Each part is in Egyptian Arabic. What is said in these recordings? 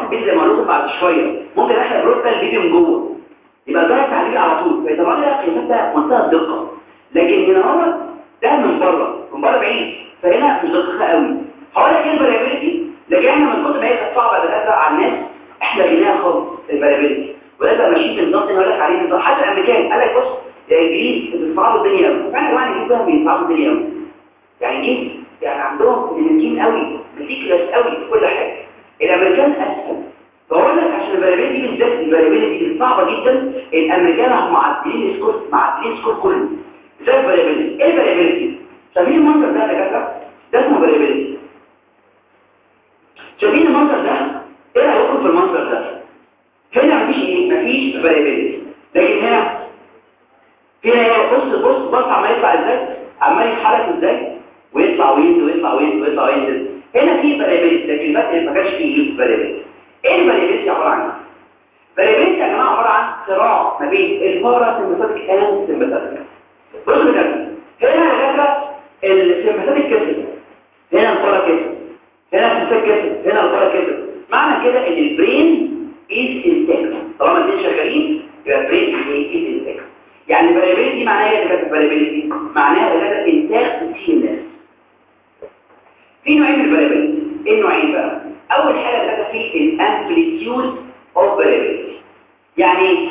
البيت زي ما قلت بعد شويه ممكن احنا بروتال الفيديو من جوه يبقى ده تعليق على طول فطبعا ده قياسات ده منتهى الدقه لكن هنا هو ده من بره من بره بعيد فهنا مش دقيقه قوي هقول لك ايه الفاريابيلتي لكن احنا من كتر ما هي كانت صعبه دكاتره على الناس احنا لقيناها خالص الفاريابيلتي وده ماشيين في النظام اللي هقول لك عليه النظام حتى الامريكان قال لك بص يا انجليز بيصعبوا الدنيا قوي فعلا يا جماعه الانجليز ده بيصعبوا الدنيا قوي يعني انجليز يعني عندهم مدركين قوي متيكلس قوي في كل حاجه الامريكان اسهل فاقول لك عشان الفاريابيلتي دي بالذات الفاريابيلتي دي صعبه جدا الامريكان هم معدلين سكور معدلين سكور كله ازاي الفاريابيلتي ايه الفاريابيلتي شايفين المنظر ده يا دكاتره ده اسمه فاريابيلتي شايفين المنظر ده ايه رايكم في المنظر ده هنا مفيش ايه مفيش فاريابيلتي لكن هنا فيها ايه بص بص بص عمال يطلع ازاي عمال يتحرك ازاي ويطلع وينزل ويطلع وينزل ويطلع وينزل هنا في فاريابيلتي لكن بس ما كانش فيه فاريابيلتي ايه الفاريابيلتي عباره عن ايه فاريابيلتي يا جماعه عباره عن صراع ما بين الباراسمباثيك اند السمباثيك بصوا كده هنا يا جماعه السمباثيك كسر هنا البارا كسر هنا السمباثيك كسر هنا البارا كسر معنى كده ان البرين از انتاكت طالما الاثنين شغالين يبقى البرين از انتاكت يعني الفاريابيلتي معناها ايه كده الفاريابيلتي معناها كده انتاج في الناس في نوعين من الفاريابيلتي ايه النوعين بقى اول حاجه كده في الامبليتيود اوف فاريابيلتي يعني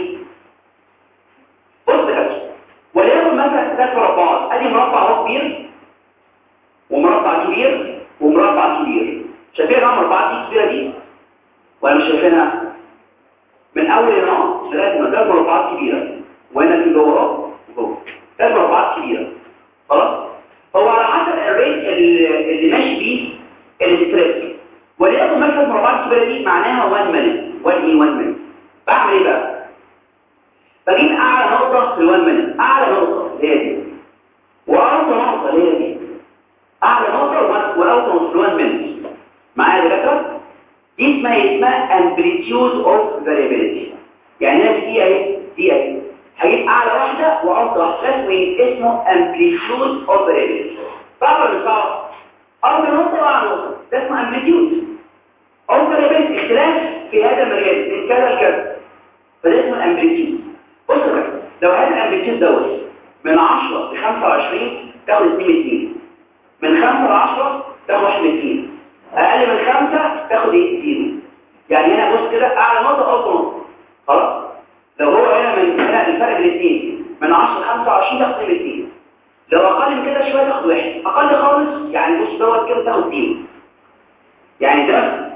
بص كده وليكن مثلا ثلاث مربعات ادي مربع اهو كبير ومربع كبير ومربع كبير شايفين المربعات دي كبيره دي ولا مش شايفينها من اول هنا لغايه ما ثلاث مربعات كبيره وهنا في جوه جوه ثلاث مربعات كبيره خلاص هو على حسب الريت اللي, اللي ماشي بيه الستريس وليكن مثلا المربعات الكبيره دي معناها 1 مينت 1 اي 1 مينت بعمل ايه بقى بجيب اعلى نقطه في ال1 مينت اعلى نقطه اللي هي دي واوطى نقطه اللي هي دي اعلى نقطه واوطى نقطه في ال1 مينت معايا يا دكاتره دي اسمها اسمها amplitude of variability يعني هنا دي اهي دي اهي هجيب اعلى واحده واوطى واحده اسمه اسمه amplitude of variability صعب ولا صعب اول نقطه واعلى نقطه ده اسمه amplitude of variability اختلاف في هذا المجال من كذا لكذا فده اسمه amplitude بص كده لو هذا الامبليتيود دوت من 10 ل 25 تاخد 2 2 من 5 ل 10 تاخد 1 2 اقل من 5 تاخد ايه 0 يعني هنا بص كده اعلى نقطه اوطى نقطه خلاص لو هو هنا من هنا الفرق بين الاثنين من 10 ل 25 تاخد 2 لو اقل من كده شويه تاخد واحد اقل خالص يعني بص دوت كده تاخد 0 يعني ده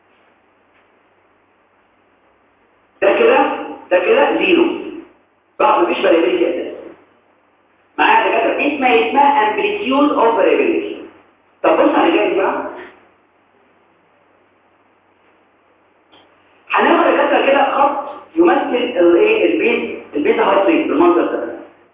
ده كده ده كده زيرو صح مفيش فاريبيلتي اساسا معايا يا دكاتره اسمها اسمها امبليتيود اوف فاريبيلتي طب بص على اللي جاي بقى هناخد يا دكاتره كده خط يمثل الايه البيز البيز هارت ريت بالمنظر ده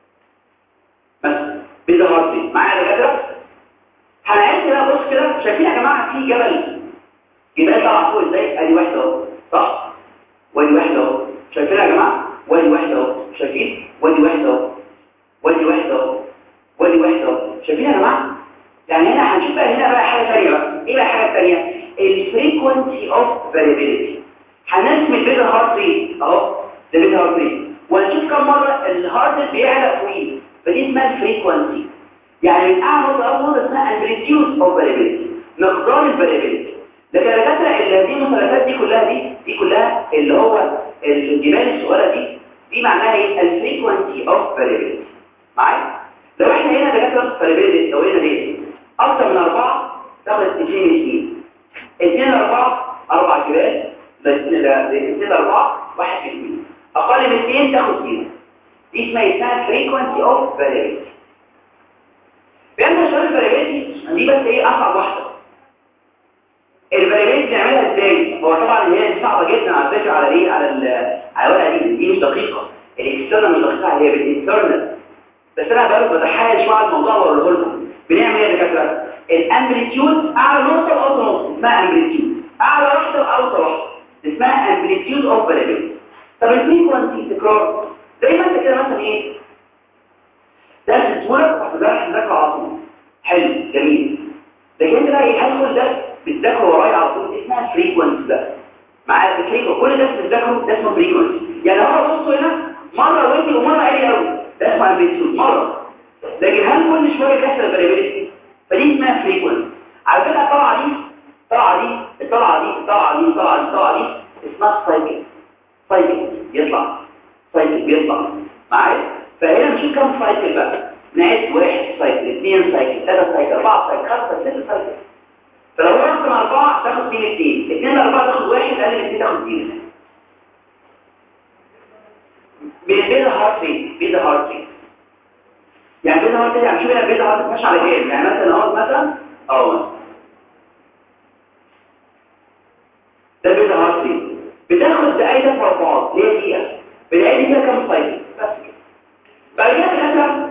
بس بيز هارت ريت معايا يا دكاتره هنعد كده بص كده شايفين يا جماعه في جبل جبال طالعه فوق ازاي ادي واحده اهو صح وادي واحده اهو شايفين يا جماعه وادي واحده اهو شايفين وادي واحده اهو وادي واحده اهو وادي واحده اهو شايفين يا جماعه يعني هنا هنشوف بقى هنا بقى حاجه ثانيه بقى ايه بقى الحاجه الثانيه الفريكوينسي اوف فاريبيليتي هنرسم البيتا هارت ريت اهو ده بيتا هارت ريت وهنشوف كم مره الهارت ريت بيعلى فوقيه فدي اسمها الفريكوينسي يعني من اعلى نقطه اول نقطه اسمها امبليتيود اوف فاريبيليتي مقدار الفاريبيليتي لكن يا دكاتره اللي هذه المثلثات دي كلها دي دي كلها اللي هو الجبال الصغيره دي دي معناها ايه الفريكوينسي اوف فاريبيليتي معايا لو احنا هنا دكاتره فاريبيليتي لو هنا دي اكتر من اربعه تاخد 2 2 2 4 اربع جبال اثنين اربعه واحد في اثنين اقل من اثنين تاخد زيرو دي اسمها اسمها فريكوينسي اوف فاريبيليتي بيعمل شغل الفاريبيليتي دي بس ايه اصعب واحده الفاريبيليتي نعملها ازاي هو طبعا هي صعبه جدا على فكره على ايه على على الورقه دي دي مش دقيقه الاكسترنال مش دقيقه هي بالانترنال بس انا برضه بتحايل شويه على الموضوع واقوله لكم بنعمل ايه يا دكاتره الامبليتيود اعلى نقطه واوطى نقطه اسمها امبليتيود اعلى واحده واوطى واحده اسمها امبليتيود اوف فاريبيليتي طب الفريكوانسي تكرار زي ما انت كده مثلا ايه ده الصوره وحضرتك تذاكر على طول حلو جميل لكن انت بقى ايه هدخل ده بتذاكر ورايا على طول اسمها فريكوانسي ده معايا الفريكو كل ده بتذاكره ده اسمه فريكونسي يعني هو بصوا هنا مره ودي ومره عالي قوي ده اسمه امبليتيود مره لكن هل كل شويه بيحصل فاريبيليتي فدي اسمها فريكونسي على فكره الطلعه دي الطلعه دي الطلعه دي الطلعه دي الطلعه دي الطلعه دي اسمها سايكل سايكل يطلع سايكل بيطلع معايا فهنا نشوف كم سايكل بقى نعد واحد سايكل اثنين سايكل ثلاثة سايكل أربعة سايكل خمسة ستة سايكل فلو رحت مع أربعة تاخد اثنين اثنين اثنين لأربعة تاخد واحد أقل من اثنين تاخد اثنين بيدا هارت ريت بيدا هارت ريت يعني بيدا هارت ريت يعني شوف هنا بيدا هارت ريت ماشي على كام يعني مثلا اهو مثلا اهو مثلا ده بيدا هارت ريت بتاخد دقايق مربعات ليه دقيقة بالعيد دي فيها كام سايكل بس كده بعد كده الأسر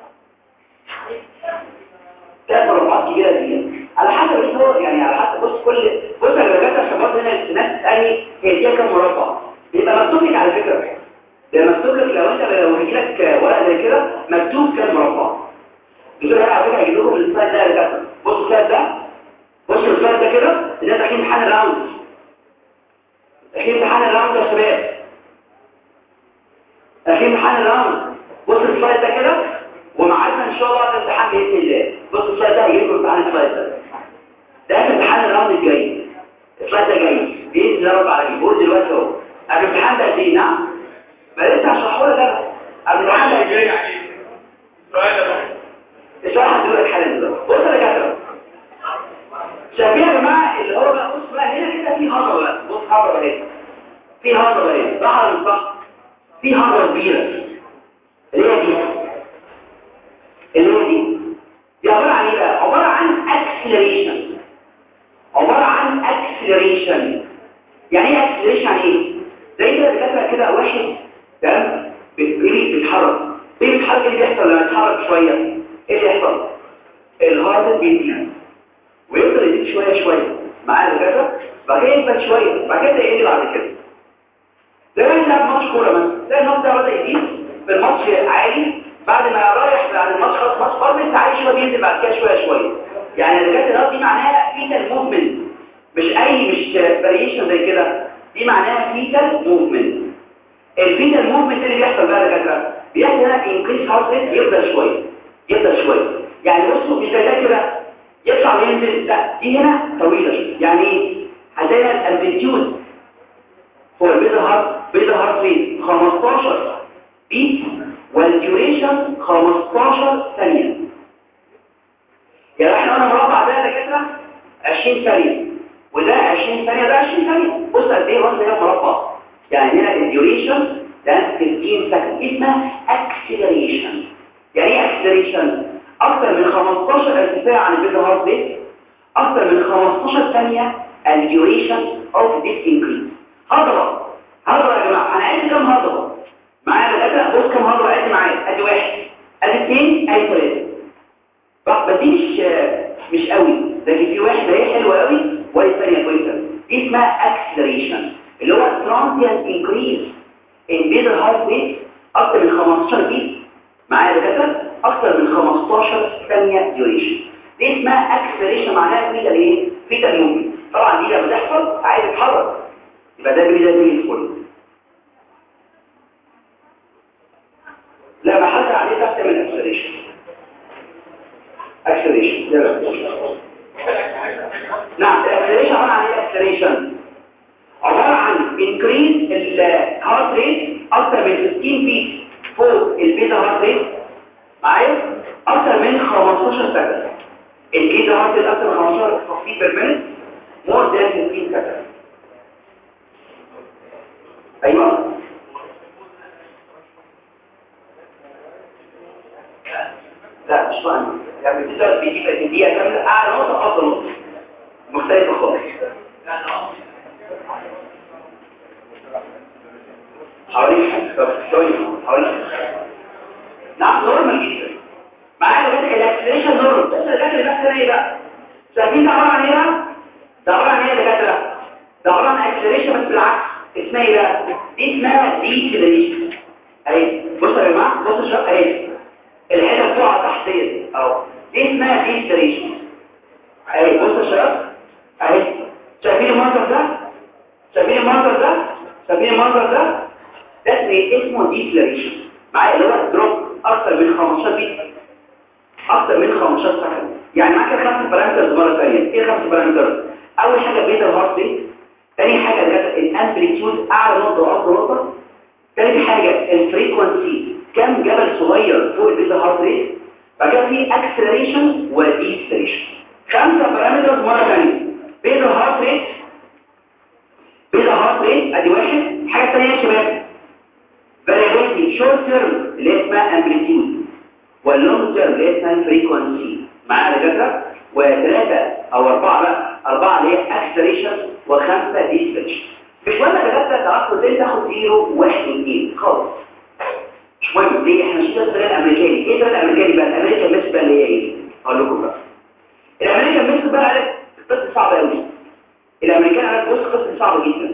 ثلاث مربعات كبيرة دي على حسب الصور يعني على حسب بص كل بص انا بجد عشان برضه هنا الناس تسالني هي دي كام مربع بيبقى مكتوب لك على فكره بيبقى مكتوب لك لو انت لو هيجي لك ورقه زي كده مكتوب كام مربع بيقول لك على فكره هيجيب لكم السلايد ده يا جدع بص السلايد ده بص السلايد ده كده الناس داخلين امتحان الراوند داخلين امتحان الراوند يا شباب داخلين امتحان الراوند بص السلايد ده كده ومعانا ان شاء الله الامتحان باذن الله بص السلايد ده هيجيب لكم امتحان السلايد ده ده اخر امتحان الراوند الجاي السلايد ده جاي باذن الله رب العالمين بقول دلوقتي اهو قبل الامتحان ده قد ايه نعم ما لسه هشرحه لك انا قبل الامتحان ده قد ايه السؤال هديله حالا دلوقتي بص يا دكاتره شايفين يا جماعه اللي هو بقى بص بقى هنا كده في هضبه بقى بص هضبه اهي في هضبه اهي صح ولا مش صح في هضبه كبيره اللي هي دي اللي هي دي دي عباره عن ايه بقى عباره عن اكسلريشن عباره عن اكسلريشن يعني ايه اكسلريشن يعني ايه زي كده دكاتره كده واحد تمام بيتحرك ايه بيتحرك اللي بيحصل لما يتحرك شويه ايه اللي يحصل الهارت بيزيد ويفضل يزيد شويه شويه معايا دكاتره بعد كده يثبت شويه بعد كده يقل بعد كده زي ما انت ماتش كوره مثلا تلاقي النهارده ده بدا يزيد في الماتش عالي بعد ما رايح بعد الماتش خلاص ماتش برضه انت عايش شويه بينزل بعد كده شويه شويه يعني الدكاتره دي معناها فيتال موفمنت مش اي مش فاريشن زي كده دي معناها فيتال موفمنت الفيتال موفمنت اللي بيحصل بقى يا دكاتره بيحصل هنا انكريس هارت ريت يفضل شويه يفضل شويه يعني بصوا مش زي ده كده يطلع وينزل لا دي هنا طويله شويه يعني ايه هتلاقي الامبليتيود هو البيض هارت بيض هارت ريت 15 بيت والديوريشن 15 ثانيه يعني احنا قلنا مربع ده يا دكاتره 20 ثانيه وده 20 ثانيه ده 20 ثانيه بص قد ايه وزن ده مربع يعني هنا الديوريشن ده 15 سكند اسمها اكسلريشن يعني ايه اكسلريشن اكتر من 15 ارتفاع عن البيض هارت ريت اكتر من 15 ثانيه الديوريشن اوف ذيس انكريز هضبه هضبه يا جماعه انا عايز كام هضبه معايا دكاتره بص كام هضبه ادي معايا ادي واحد ادي اثنين ادي ثلاثه صح بس دي مش مش قوي لكن في واحد اهي حلوه قوي وادي ثانيه كويسه دي اسمها اكسلريشن اللي هو ترانزيانت انكريز ان بيض هارت ريت اكتر من 15 بيت معايا دكاتره اكتر من 15 ثانيه ديوريشن دي اسمها اكسلريشن معناها فيتا ايه فيتا موفمنت طبعا دي لما تحصل عايز تتحرك يبقى ده بيدا زي الفل لا ما حد عليه تحت من اكسلريشن اكسلريشن نعم الاكسلريشن عباره عن ايه اكسلريشن عباره عن انكريز الهارت ريت اكتر من 15 بيت فوق البيتا هارت ريت معايا اكتر من 15 سكند البيتا هارت ريت اكتر من 15 بيت بير مينيت مور ذان 15 سكند ايوه لا مش فاهم يعني بتقدر بيجيب الدقيقه كامله اعلى نقطه افضل نقطه مختلفه خالص حوالي حوالي حوالي نعم نورمال جدا معايا لغايه الاكسلريشن نورمال بس الدكاتره اللي بس ايه بقى شايفين ده عباره عن ايه بقى ده عباره عن ايه يا دكاتره ده عباره عن اكسلريشن بس بالعكس اسمها ايه بقى دي اسمها ديسلريشن اهي بصوا يا جماعه بصوا شويه اهي الحته بتقع تحت ديت اهو دي اسمها ديسلريشن اهي بصوا يا شباب اهي شايفين المنظر ده شايفين فاكرين المنظر ده ده اسمه اسمه ديكلاريشن معايا اللي هو دروب اكتر من 15 بيت اكتر من 15 سكند يعني معاك خمس بارامترز مره ثانيه ايه خمس بارامترز اول حاجه بيتا هارت ريت ثاني حاجه الامبليتيود اعلى نقطه واقل نقطه ثالث حاجه الفريكوانسي كم جبل صغير فوق البيتا هارت ريت بعد كده في اكسلريشن وديسلريشن خمسه بارامترز مره ثانيه بيتا هارت ريت بيتا هارت ريت ادي واحد حاجه ثانيه يا شباب variability short term اللي هي اسمها امبليتيود واللونج تيرم اللي هي اسمها فريكوانسي معايا دكاتره وثلاثه او اربعه بقى اربعه اللي هي اكسلريشن وخمسه ديسلريشن مش مهم دكاتره تعرفوا ازاي تاخد زيرو واحد واثنين خالص مش مهم ليه احنا مش الطريقه الامريكاني ايه الطريقه الامريكاني بقى الامريكان ميثود بقى اللي هي ايه اقول لكم بقى الامريكان ميثود بقى قالت القصه صعبه قوي الامريكان قالت بص قصه صعبه جدا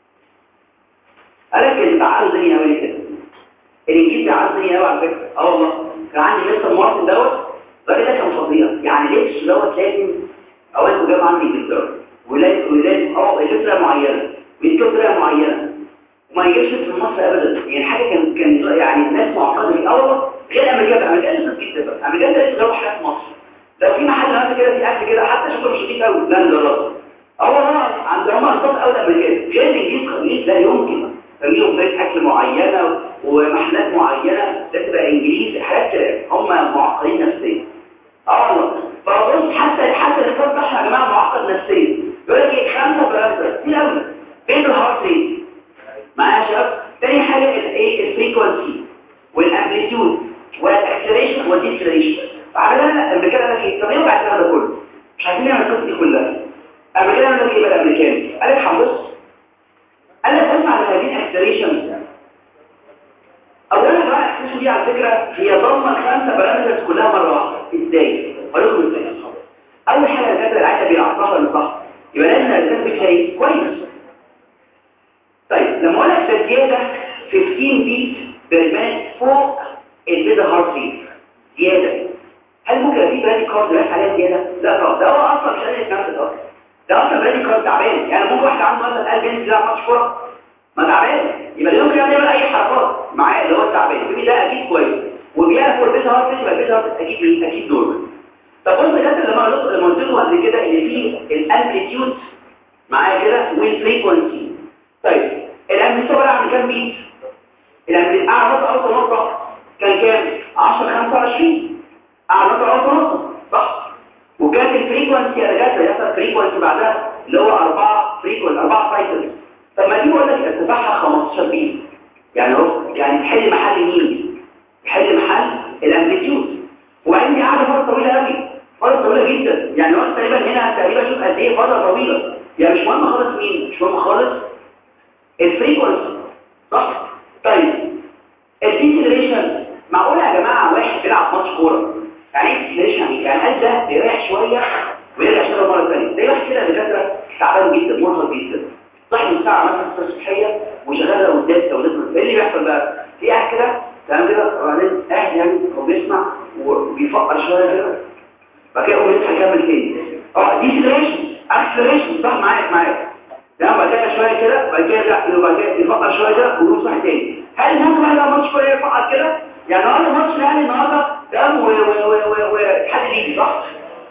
قالك التعارض زي قوي كده الانجليزي تعارض زي قوي على فكره اه والله كان عندي مستر مارتن دوت الراجل ده كان فظيع يعني ليش دوت لازم اولا جاب عندي انجلترا ولازم ولازم اه الفكره معينه ويذكر طريقه معينه وما يجيبش في مصر ابدا يعني حاجه كان كان يعني الناس معقده في اول غير امريكا امريكا لسه جدا بقى امريكا لسه جربوا حاجه في مصر لو في محل مثلا كده في اكل كده حتى شكله مش لطيف قوي لا نجربه اه والله عند هم ارقام قوي الامريكان غير الانجليز خليج لا يمكن فليهم طريقه اكل معينه ومحلات معينه ده تبقى انجليزي حاجات كده هم معقدين نفسيا اه والله فبص حتى حتى الريكورد ده يا جماعه معقد نفسيا يقول لك ايه خمسه بارامتر كتير قوي بين الهارت ريت معايا يا شباب تاني حاجه الايه الفريكوانسي والامبليتيود والاكسلريشن والديسلريشن فعملنا الامريكان قال لك ايه طب ايه بعد الكلام ده كله مش عايزين نعمل القصه دي كلها الامريكان قال لك ايه بقى الامريكان قال لك هنبص قال لك بص على هذه الاكسلريشن اولا بقى الاكسلريشن دي على فكره هي ضمن خمسه بارامترز كلها مره واحده ازاي اقول لكم ازاي اول حاجه الداتا العاده بيعطاها للصح يبقى لازم الداتا بتلاقي كويس طيب لما اقول لك زياده 15 بيت بالمات فوق البيتا هارت ريت زياده هل ممكن في برادي كارد رايح عليها زياده لا طبعا ده هو اصلا مش قادر يتنفس اصلا ده اصلا برادي كارد تعبان يعني ممكن واحد عنده مثلا قلب ينزل يلعب ماتش كوره ما تعبان يبقى لا يمكن يعمل اي حركات معاه اللي هو التعبان يبقى ده اكيد كويس وبيعرف هو البيتا هارت ريت يبقى البيتا هارت اكيد مين اكيد نورمال طب بص كده لما قلت لما قلت لكم قبل كده ان في الامبليتيود معايا كده والفريكوانسي طيب الامبليتيود عباره عن كام بيت الامبليتيود اعلى نقطه اوطى نقطه كان كام 10 25 اعلى نقطه اوطى نقطه صح وكانت الفريكوانسي انا جات يحصل فريكوانسي بعدها اللي هو 4 فريكوانسي 4 سايكلز طب ما دي بقول لك ارتفاعها 15 بيت يعني اهو يعني تحل محل مين تحل محل الامبليتيود وبعدين دي قاعده فتره طويله قوي فتره طويله جدا يعني هو تقريبا هنا تقريبا شوف قد ايه فتره طويله يعني مش مهم خالص مين مش مهم خالص الفريكونسي صح طيب الديسلريشن معقوله يا جماعه واحد بيلعب ماتش كوره يعني ايه ديسلريشن يعني قال ده بيريح شويه ويرجع يشتغل مره ثانيه زي واحد كده دكاتره تعبان جدا مرهق جدا صاحي من ساعه مثلا الصبحيه وشغال لو اداس لو اداس ايه اللي بيحصل بقى في قاعد كده تمام كده وبعدين قاعد يعني وبيسمع وبيفكر شويه كده بعد كده يقوم يصحى يكمل تاني اه ديسلريشن اكسلريشن صح معاك معاك تمام بعد كده شويه كده بعد كده يرجع وبعد كده يفكر شويه كده ويقوم صاحي تاني هل ممكن واحد يلعب ماتش كوره يفكر كده يعني النهارده ماتش يعني النهارده تمام وحد يجي صح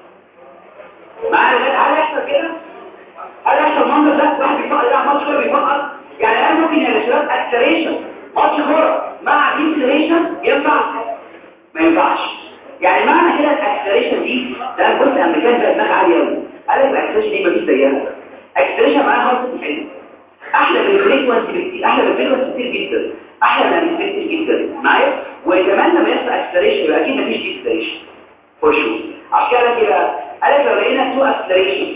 معايا ولاد هل يحصل كده هل يحصل المنظر ده واحد بيفكر يلعب ماتش كوره بيفكر يعني هل ممكن يا شباب اكسلريشن ماتش كوره مع ديسلريشن ينفع ما ينفعش يعني معنى كده الاكسلريشن دي ده بص الامريكان بقى دماغ عاليه قوي قال لك الاكسلريشن دي مفيش زيها اكسلريشن معاها خالص حلو احلى من الفريكوانسي بكتير احلى من الفريكوانسي كتير جدا احلى من الفريكوانسي جدا معايا وكمان لما يحصل اكسلريشن يبقى اكيد مفيش ديسلريشن فور شور عشان كده قال لك بقى قال لك لو لقينا تو اكسلريشن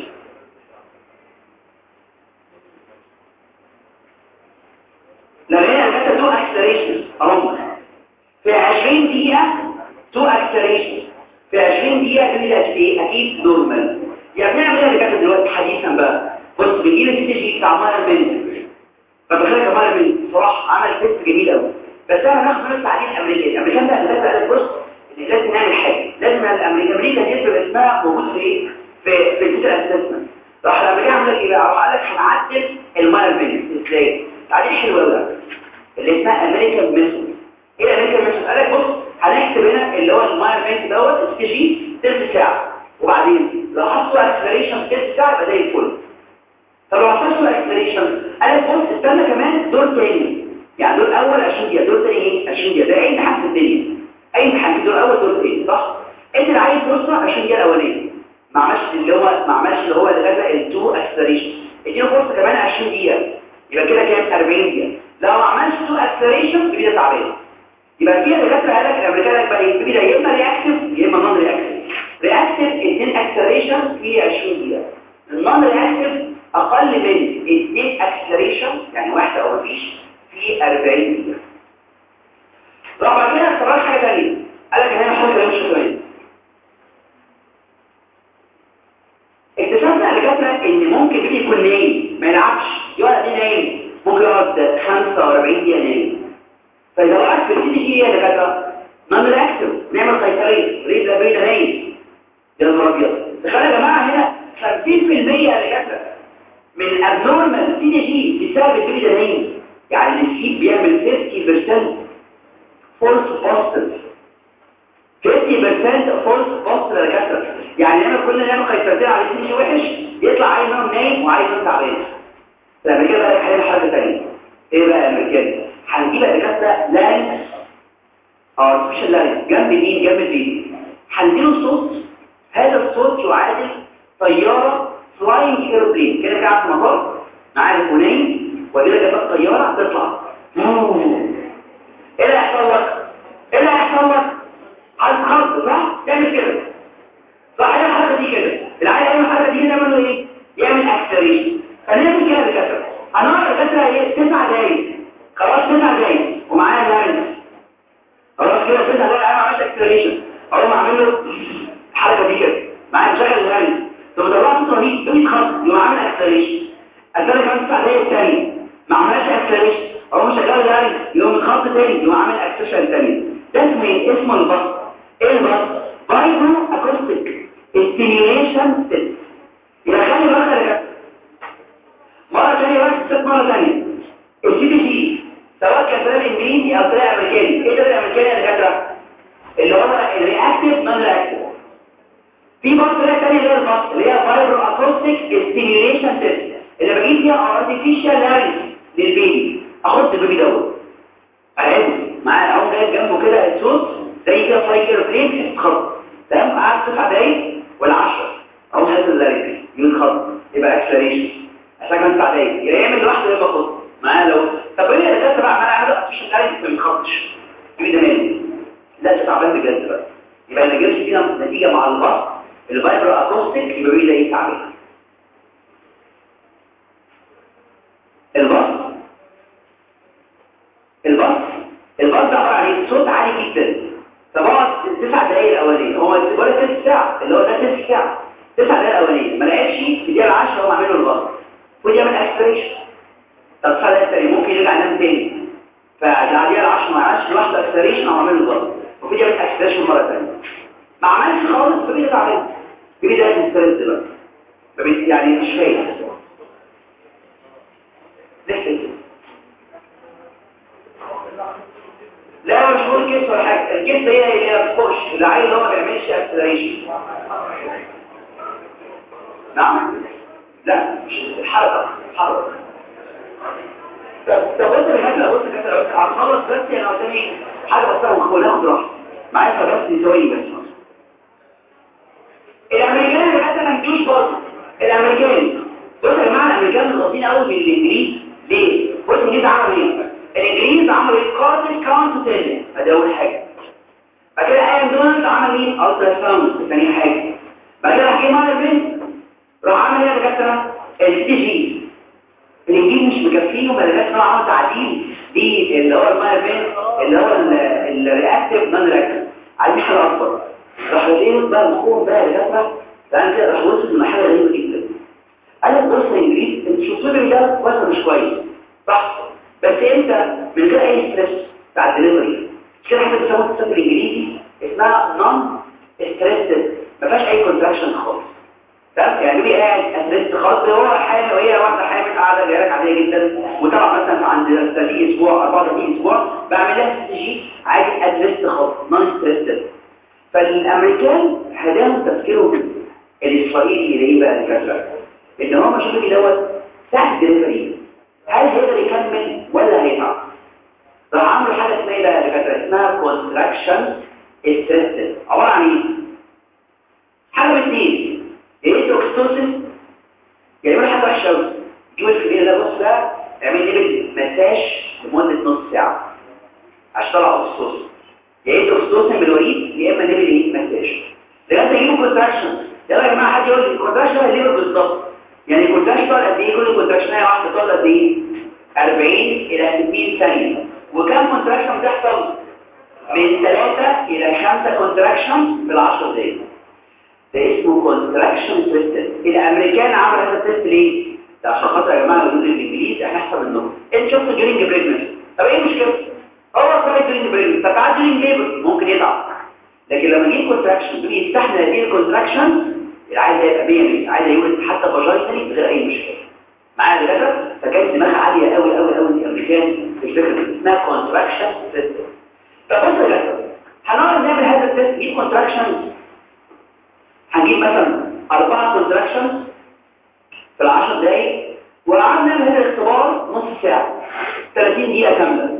لو لقينا كده تو اكسلريشن اهو في 20 دقيقه تو اكسلريشن في 20 دقيقه كده ايه اكيد نورمال يعني بنعمل ايه اللي كانت دلوقتي حديثا بقى بص بيجي لي سي جي بتاع ماير بنت فبخلي كمال بنت صراحه عمل تيست جميل قوي بس انا هناخد من التعديل الامريكي الامريكان بقى اللي قال لك بص ان لازم نعمل حاجه لازم الامريكا امريكا دي تبقى اسمها موجود في ايه في في الديتا اسسمنت راح الامريكان عمل لك ايه بقى راح قال لك هنعدل الماير بنت ازاي تعديل حلو قوي اللي اسمها امريكان ميثود ايه الامريكان ميثود قال لك بص هنكتب هنا اللي هو الماير بنك دوت اس جي تلت ساعه وبعدين لو حطوا اكسلريشن في تلت ساعه يبقى زي الفل طب لو حطوا اكسلريشن قال لك بص استنى كمان دور تاني يعني دور اول 20 دقيقه دور تاني ايه 20 دقيقه ده اي امتحان في الدنيا اي امتحان في دور اول دور تاني صح انت اللي عايز فرصه 20 دقيقه الاولانيه ما عملش اللي هو ما عملش اللي هو اللي غدا التو اكسلريشن اديله فرصه كمان 20 دقيقه يبقى كده كام 40 دقيقه لو ما عملش تو اكسلريشن يبقى تعبان يبقى فيها دكاتره قال لك الامريكان قال لك بقى ايه يا اما رياكتيف يا اما نون رياكتيف رياكتيف 2 اكسلريشن في 20 دقيقه النون رياكتيف اقل من 2 اكسلريشن يعني واحده او مفيش في 40 دقيقه طب بعد كده اختبار حاجه ثانيه قال لك هنا حاجه مش كمان اكتشفنا دكاتره ان ممكن بيجي يكون نايم ما يلعبش يقعد قد نايم ممكن يقعد 45 دقيقه نايم فاذا وقعت في السي دي يا دكاتره نون رياكتيف نعمل قيصريه ريد لابينا نايم يا نهار ابيض تخيل يا جماعه هنا 50% يا دكاتره من ابنورمال سي دي جي بسبب البيبي ده نايم يعني السيب بيعمل 50% فولس بوستيف 50% فولس بوستيف يا دكاتره يعني لما كل نعمل قيصريه على السي دي وحش يطلع عايز منهم نايم وعايز منهم تعبان لما كده بقى حاجه حاجه ثانيه ايه بقى المكان هنجيب دكاتره لانكس ارتفيشال لانكس جنب مين جنب البيبي هنديله صوت هذا الصوت يعادل طياره فلاينج ايروبلين كده قاعد في مطار معاه الفونين وكده جابت طياره تطلع ايه اللي هيحصل لك ايه اللي هيحصل لك هتخض صح تعمل كده صح ايه الحركه دي كده العيل اي الحركه دي نعمل له ايه يعمل اكسلريشن خلينا كده دكاتره هنقعد دكاتره ايه تسع دقايق خلاص تسع دقايق ومعايا لارنس خلاص كده تسع دقايق انا عملت اكسلريشن اقوم اعمل له الحركه دي كده معايا مشغل اللارنس طب طلعت الطريق ده يتخط يقوم عامل اكسلريشن استنى كمان تسع دقايق الثانيه ما عملش اكسلريشن اقوم شغال اللارنس يقوم الخط تاني يقوم عامل اكسلريشن ثاني ده اسمه ايه اسمه البسط ايه البسط بايبرو اكوستيك ستيميوليشن سيستم يبقى خلي بالك يا مرة ثانية بس ست مرة ثانية السي دي جي سواء كان طريق انجليزي او طريق امريكاني ايه الطريق الامريكاني يا دكاتره اللي هو الرياكتيف نون رياكتيف في برضه طريقه ثانيه اللي هي البط اللي هي فايبرو اكوستيك ستيميوليشن سيستم اللي بجيب فيها ارتفيشال لارنج للبيبي احط البيبي دوت اهو معاه اهو جايب جنبه كده الصوت زي كده فايكر بليك يتخط تمام قعد تسع دقايق ولا 10 اهو هذا اللارنج يتخط يبقى اكسلريشن عشان كان تسع دقايق يا اما لوحده يا اما خط معاه لو طب ايه اللي كاتب بقى عمال اعمل ارتفيشال لارنج ما بيتخطش البيبي ده مالي لا ده تعبان بجد بقى يبقى ما جابش فينا نتيجه مع البط الفايبرو اكوستيك يبقى بيبي ده ايه تعبان البط البط البط ده عباره عن ايه صوت عالي جدا فبقعد تسع دقايق الاولانيه هو ولا تلت ساعه اللي هو ده تلت ساعه تسع دقايق الاولانيه ما لقيتش في الدقيقه 10 هو عامل له البط ودي يعمل اكسبريشن طب خلاص تاني ممكن يرجع ينام تاني فالدقيقه 10 ما عملش لوحده اكسبريشن او عامل له البط وفي يعمل اكسبريشن مره ثانيه ما عملش خالص فبيجي تعبان بيجي ده يسترد دلوقتي يعني مش فايق لسه لا مش بقول كيس ولا حاجه الكيس هي هي بتخش العيل اللي هو ما بيعملش اكسلريشن نعم لا مش الحركه الحركه طب بص الحاجه بص كده بس هخلص بس انا قدامي حاجه بس انا ناخد راحه معايا بس ثواني بس الامريكان اللي حتى ما نجوش برضه الامريكان بص يا جماعه الامريكان مغطين قوي بالانجليزي ليه بص الانجليزي عملوا ايه الانجليز عملوا ايه كارديال كاونت تاني ادي اول حاجه بعد كده ايام دونالد عمل مين الترا ساوند ثاني حاجه بعد كده حكيم مال البنت راح عمل ايه يا دكاتره السي جي الانجليز مش مكفيهم ولا لازم عمل تعديل دي اللي هو المال البنت اللي هو الرياكتيف نون رياكتيف عايزين حاجه اكبر راح ايه بقى الخوف بقى يا دكاتره لان كده راح وصل لمرحله غريبه جدا قال لك بص يا انجليز انت شفتوا ده وصل مش كويس صح بس انت من غير اي ستريس بتاع الدليفري كده حاجه بتسموها في الانجليزي اسمها نون ستريس ما فيهاش اي كونتراكشن خالص تمام يعني بيبقى قاعد ستريس خالص هو حامل وهي واحده حامل قاعده جايه لك عاديه جدا وطبعا مثلا عند 30 اسبوع 34 اسبوع بعمل لها سي جي عادي ادريس خالص نون ستريس فالامريكان هداهم تفكيرهم الاسرائيلي اللي ايه بقى الكسر ان هو شوفوا دوت سهل دليفري هل هيقدر يكمل ولا هيتعب راح عملوا حاجه اسمها ايه بقى الكسر اسمها كونتراكشن ستريس عباره عن ايه حاجه من اثنين ايه توكسوسين يعملوا حاجه وحشه قوي جيب الكبير ده بص بقى اعمل لي مساج لمده نص ساعه عشان طلع اوكسوسين يا ايه توكسوسين بالوريد يا اما نبل ايه مساج لغايه ما يجيبوا كونتراكشن يلا يا جماعه حد يقول لي الكونتراكشن ده ليه بالظبط يعني الكونتراكشن طول قد ايه كل كونتراكشن واحده طول قد ايه 40 الى 60 ثانيه وكم كونتراكشن بتحصل من 3 الى 5 كونتراكشن في ال 10 دقايق ده اسمه كونتراكشن تيست الامريكان عملوا هذا التيست ليه ده عشان خاطر يا جماعه يقولوا الانجليز احنا احسن منهم انت شفت جرينج بريجننت طب ايه المشكله هو كويس جرينج بريجننت طب تعال جرينج ليبر ممكن يتعب لكن لما يجيب كونتراكشن دول يستحمل هذه الكونتراكشن العايز يبقى 100 100 عايز يولد حتى فاجينالي بغير اي مشكله معايا دكاتره فكانت دماغها عاليه قوي قوي قوي الامريكان في الفكره دي اسمها كونتراكشن تيست طب بص يا دكاتره هنقعد نعمل هذا التيست نجيب كونتراكشن هنجيب مثلا أربعة كونتراكشنز في العشر دقايق وقعدنا نعمل هذا الاختبار نص ساعة 30 دقيقة كاملة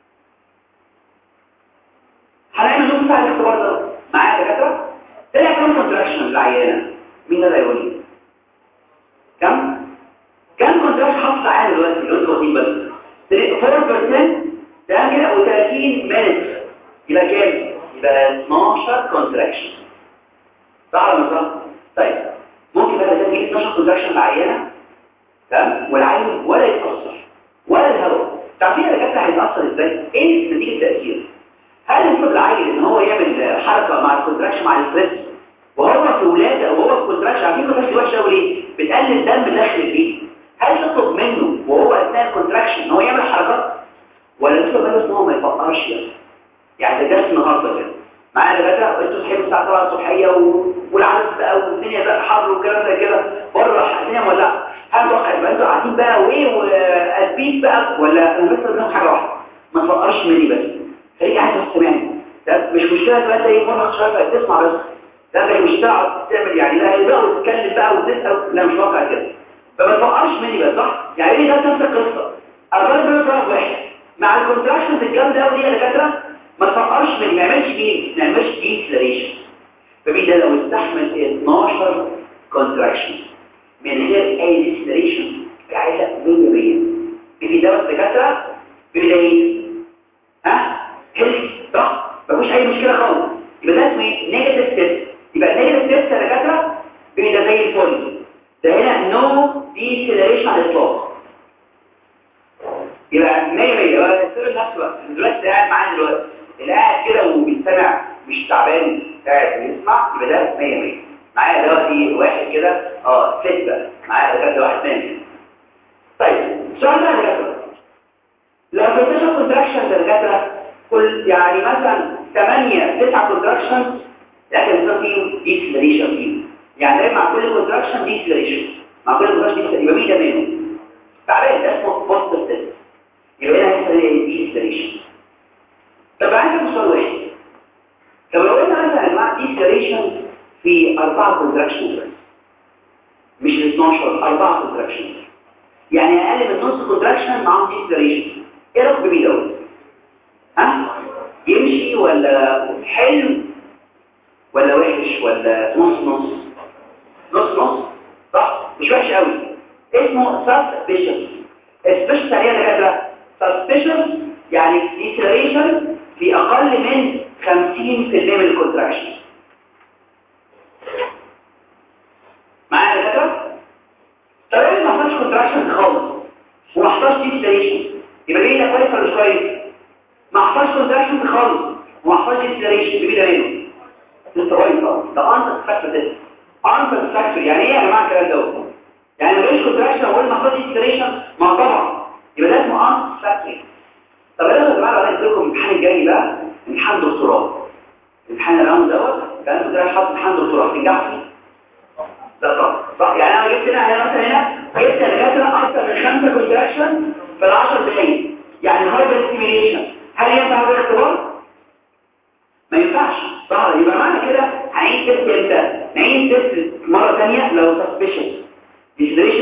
هنعمل نص ساعة الاختبار ده معايا دكاترة طلع كام كونتراكشن للعيانة مين ده يقول لي كم كام كونتراكشن حصل عالي دلوقتي لو انتوا واخدين بالكم 4% ده كده و30 مينت يبقى كام يبقى 12 كونتراكشن صح ولا صح طيب ممكن بقى ده نجيب 12 كونتراكشن لعيانه تمام والعين ولا يتاثر ولا الهواء تعرفين الدكاتره هيتاثر ازاي ايه نتيجه التاثير هل المفروض العيل ان هو يعمل حركه مع الكونتراكشن مع الستريس وهو في ولاده وهو في كونتراكشن عارفين الكونتراكشن وحشه قوي ليه بتقلل دم داخل البيت هل تطلب منه وهو اثناء الكونتراكشن ان هو يعمل حركات ولا تطلب منه ان هو ما يفكرش يعني يعني ده درس النهارده كده معايا دكاتره انتوا صحيين الساعه 7 الصبحيه و... والعدد بقى والدنيا بقى حر وكلام زي كده بره الدنيا مولعه هل توقع يبقى انتوا قاعدين بقى وايه وقلبيك بقى ولا انا بس منهم حاجه واحده ما تفكرش مني بس خليك قاعد بس سامعني ده مش مشكله تبقى انت ايه مره شويه تسمع بس ده مش تقعد تعمل يعني لا هيبقى وتتكلم بقى وتسال لا مش واقع كده فما تفكرش مني بس صح يعني ايه ده نفس القصه انا بس بقى واحد مع الكونتراكشنز الجامده قوي دي يا دكاتره ما تفكرش من ما يعملش مين ما يعملش ديسلريشن فمين ده لو استحمل 12 كونتراكشن من غير اي ديسلريشن عايزه 100 100 بيبي دوت دكاتره بيبي ده ايه ها هيلث صح مفيش اي مشكله خالص يبقى ده اسمه ايه نيجاتيف تيست يبقى النيجاتيف تيست يا دكاتره بيبي ده زي الفل ده هنا نو ديسلريشن على الاطلاق يبقى 100 100 يبقى السر نفسه بقى دلوقتي قاعد معانا دلوقتي اللي قاعد كده وبيستمع مش تعبان قاعد بيسمع يبقى ده 100 100 معايا دلوقتي واحد كده اه ستة معايا دلوقتي واحد ثاني طيب السؤال ده دكاتره لو فتشوا كونتراكشن دكاتره كل يعني مثلا 8 9 كونتراكشن لكن يصير فيه ديسلريشن فيه يعني دايما مع كل كونتراكشن ديسلريشن مع كل كونتراكشن ديسلريشن يبقى مين ده منهم تعبان ده اسمه بوست تيست يبقى هنا هيحصل ديسلريشن طب عندي سؤال واحد طب لو قلنا مثلا يا جماعه ديسلريشن في أربعة كونتراكشن بس مش ال 12 أربعة كونتراكشن يعني أقل من نص كونتراكشن معاهم ديسلريشن إيه رأيك بمين دوت؟ ها؟ يمشي ولا حلو ولا وحش ولا نص نص نص نص صح؟ مش وحش قوي اسمه سسبشن سسبشن يعني ايه يا دكاتره؟ سسبشن يعني ديسلريشن في أقل من 50% من الكونتراكشن معايا يا دكاتره طب ايه ما حصلش كونتراكشن خالص وما حصلش ديسلريشن يبقى ايه ده كويس ولا مش كويس ما حصلش كونتراكشن خالص وما حصلش ديسلريشن يبقى ده منه لسه كويس خالص ده انت فاكر ده انت فاكر يعني ايه يا جماعه الكلام ده يعني ما فيش كونتراكشن اقول ما حصلش ديسلريشن ما طبعا يبقى ده اسمه انت فاكر طب انا يا جماعه بقى لكم الامتحان الجاي بقى امتحان دكتوراه امتحان الراوند دوت كان انتوا كده حاطط امتحان دكتوراه تنجحوا فيه ده صح صح يعني انا جبت هنا هنا مثلا هنا جبت دكاتره اكتر من خمسه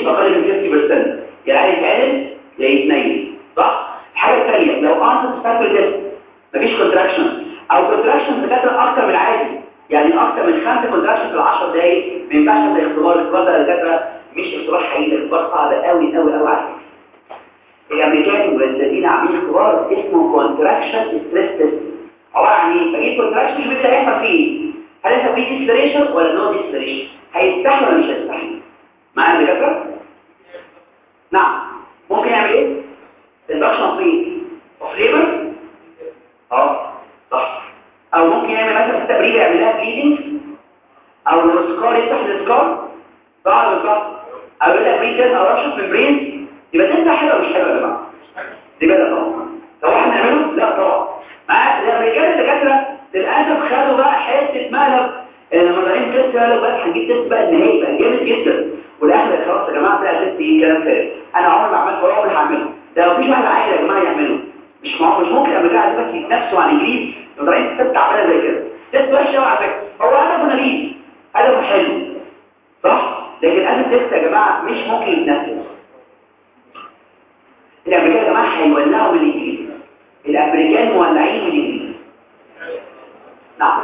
مفيش اقل من 50% يعني يتعمل يا يتنيل صح الحاجه الثانيه لو انت تستقبل تيست مفيش كونتراكشن او كونتراكشن بتاعتها اكتر من العادي يعني اكتر من خمسه كونتراكشن في 10 دقايق ما ينفعش تبدا اختبار الاختبار ده الدكاتره مش اختبار حقيقي اختبار صعب قوي قوي قوي على فكره الامريكان والذين عاملين اختبار اسمه كونتراكشن ستريس تيست عباره عن ايه بجيب كونتراكشن مش اللي هيحصل فيه هل هيحصل فيه ديسلريشن ولا نو ديسلريشن هيستحمل ولا مش هيستحمل معايا يا دكاتره نعم ممكن يعمل ايه اندكشن فيه اوف ليبر اه صح او ممكن يعمل مثلا في التبريد يعمل لها بليدنج او لو سكار يفتح السكار صح ولا صح او يقول لك بريد او رشف من برين يبقى ده حلوه مش حلوه يا جماعه دي بقى طبعا لو احنا نعمله لا طبعا مع الامريكان الدكاتره للاسف خدوا بقى حته مقلب لما طالعين تيست قالوا بقى هنجيب تيست بقى النهائي بقى جامد جدا والاخر خلاص يا جماعه ده تيست ايه كلام فارغ انا عمري ما عملت ولا عمري هعمله ده لو مفيش واحد عاقل يا جماعه يعمله مش مع... مش ممكن الامريكان عايز بس يتنافسوا عن انجليز لو طالعين تيست تعبانه زي كده تيست وحشه على فكره هو هدفه نبيل هدفه حلو صح لكن هذا التيست يا جماعه مش ممكن يتنفذ الامريكان يا جماعه هيولعوا من الانجليز الامريكان مولعين من الانجليز نعم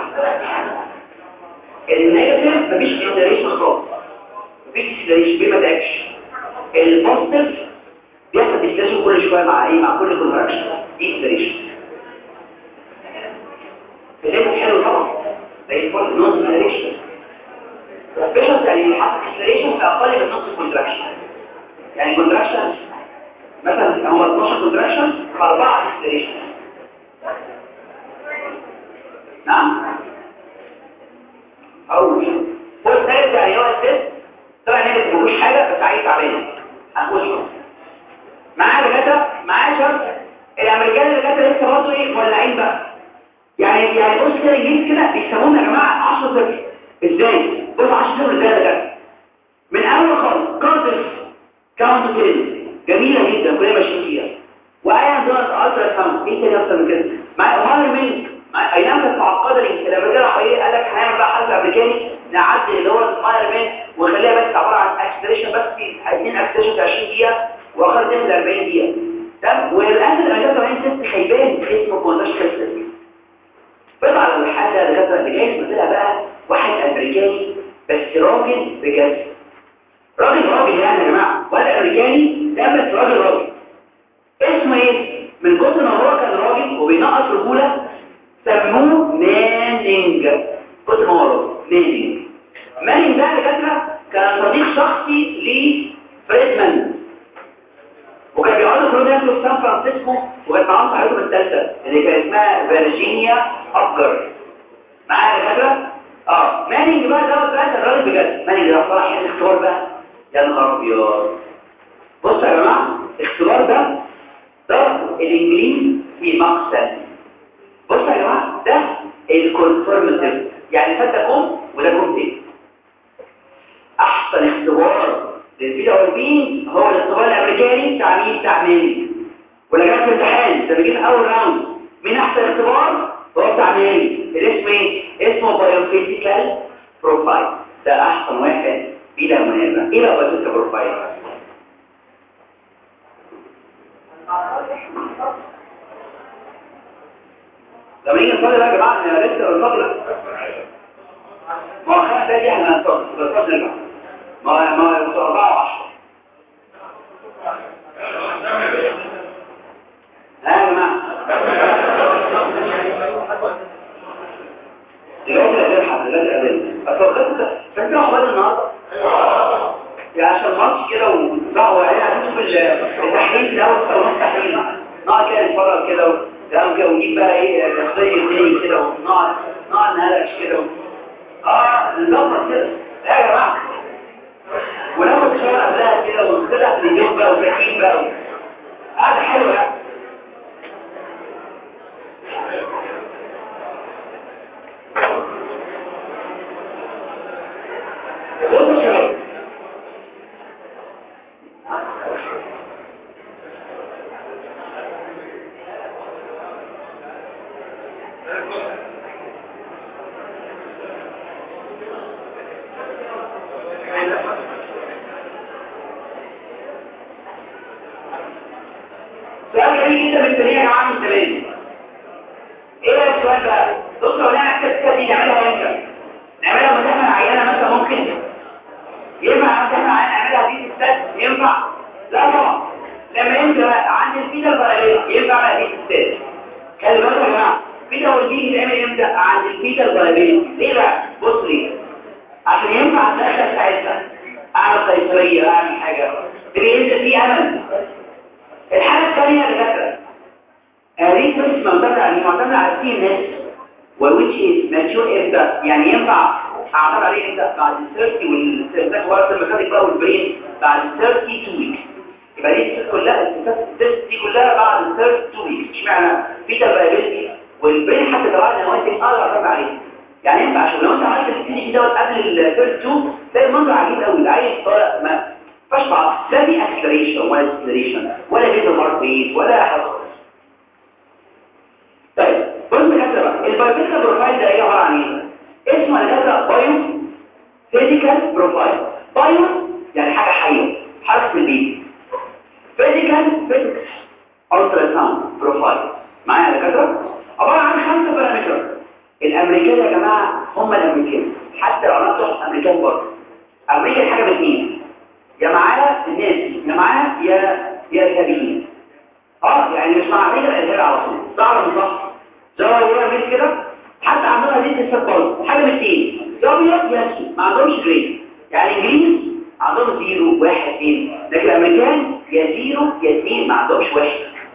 النيجاتيف مفيش انتريشن خالص مفيش انتريشن بيه ما تعبش البوزيتيف بيحصل ديستريشن كل شويه مع ايه مع كل كونتراكشن دي انتريشن الليمت حلو طبعا زي الفول نون انتريشن سبيشال يعني حط انتريشن في اقل من نص كونتراكشن يعني كونتراكشن مثلا هو 12 كونتراكشن في 4 انتريشن نعم اول شيء هو الثالث يعني هو الثالث طبعا نجد ملوش حاجه بس عايز تعبان هنقول شويه معاه دكاتره معاه شرط الامريكان اللي دكاتره لسه برضه ايه مولعين بقى يعني يعني بص كده الجيش كده بيسمونا يا جماعه 10 صفر ازاي بص 10 صفر ازاي يا دكاتره من اول خالص كاردف كاونت كده جميله جدا كلنا ماشيين فيها وايا دونت الترا ساوند ايه تاني اكتر من كده مع امال مين اي نعم كانت معقده الامريكان راح ايه قال لك هنعمل بقى حل امريكاني نعدل اللي هو السمايل مان ونخليها بس عباره عن اكسلريشن بس في اثنين اكسلريشن في 20 دقيقه واخر اثنين في 40 دقيقه تمام والاسد الامريكان كمان تيست هيبان اسمه كونتاش تيست بيطلع الحاجه الدكاتره اللي جاي مثلها بقى واحد امريكاني بس راجل بجد راجل راجل يعني يا جماعه ولا امريكاني ده بس راجل راجل اسمه ايه من كتر ما هو كان راجل وبينقص رجوله سموه مانينج كتر ما هو راجل مانينج مانينج ده دكاتره كان صديق شخصي لفريدمان وكان بيقعدوا كلهم ياكلوا في سان فرانسيسكو وكانت معاهم صاحبتهم الثالثه اللي كان اسمها فيرجينيا ابجر معايا يا دكاتره اه مانينج بقى دوت بقى كان راجل بجد مانينج ده طلع حته اختبار بقى يا نهار ابيض بصوا يا جماعه الاختبار ده ضرب الانجليز في مقتل بصوا يا جماعه ده الكونفورماتيف يعني فات ده كوم وده كوم تاني احسن اختبار للفيدا والبين هو الاختبار الامريكاني بتاع مين بتاع مالي ولا جاب في امتحان ده بيجيب اول راوند مين احسن اختبار هو بتاع مالي الاسم ايه اسمه بايوفيزيكال بروفايل ده احسن واحد بلا منازع ايه بقى بايوفيزيكال بروفايل لما نيجي نصلي بقى يا جماعه انا لسه بنصلي ما هو خمس دقايق احنا هنصلي بس نرجع ما ما 4 و10 ها يا جماعه دلوقتي الأذان حد دلوقتي الأذان أتوقفت فاكر أحوال النهاردة يعني عشان ماتش كده ودعوة يعني هنشوف التحليل ده والصالونات التحليل نقعد كده نتفرج كده وتمام كده ونجيب بقى ايه شخصية تاني كده ونقعد نقعد نهرش كده اه نظبط كده لا يا جماعة وناخد شوية قبلها كده ونخدها في اليوم بقى وتحليل بقى قاعدة حلوة يعني بصوا يا شباب غالي جدا بالتنية يا جماعه من زمان ايه السؤال بقى بصوا لو انا الكتاب دي نعملها امتى نعملها لما تعمل عيانه مثلا ممكن ينفع لما تعمل عيانه نعملها دي الستات ينفع لا طبعا لما انت بقى عند الفيتا البراليه ينفع بقى دي الستات خلي بالك يا جماعه الفيتا والدي يتعمل امتى عند الفيتا البراليه ليه بقى بص ليه عشان ينفع الدخله بتاعتها اعمل قيصريه اعمل حاجه تبقى انت في امل الحاله الثانيه اللي فاكره هذه بس معتمده على معتمده على السي ان اس which is mature امتى يعني ينفع اعتمد عليه امتى بعد ال 30 والسيرفات ورا الميكانيك بقى والبرين بعد ال 32 ويك يبقى دي الست كلها الستات دي كلها بعد ال 32 ويك اشمعنى في تبقى والبرين حتى لو انا نواتج اقدر اعتمد عليه يعني ينفع عشان لو انت عملت السي دوت قبل ال 32 تلاقي المنظر عجيب قوي العيل طالع ما فاش بعض لا في اكسلريشن ولا اكسلريشن ولا بيتا مارك ريت ولا حاجه خالص طيب بص كده بقى البايوفيزيكال بروفايل ده ايه عباره عن ايه اسمه انا كاتبه بايو فيزيكال بروفايل بايو يعني حاجه حيه حرف البيت فيزيكال فيزيكس الترا ساوند بروفايل معايا يا دكاتره عباره عن خمسه بارامتر الامريكان يا جماعه هم الامريكان حتى لو انا بتوع امريكان برضه امريكا حاجه باثنين يا معايا الناس يا معايا يا يا التابعين اه يعني مش مع امريكا الارهاب على طول صعب مش صح زي ما بيقول كده حتى عندنا دي الست برضه حاجه باثنين يا ابيض يا اسود ما عندهمش جريد يعني انجليز عندهم زيرو واحد اثنين لكن الامريكان يا زيرو يا اثنين ما عندهمش واحد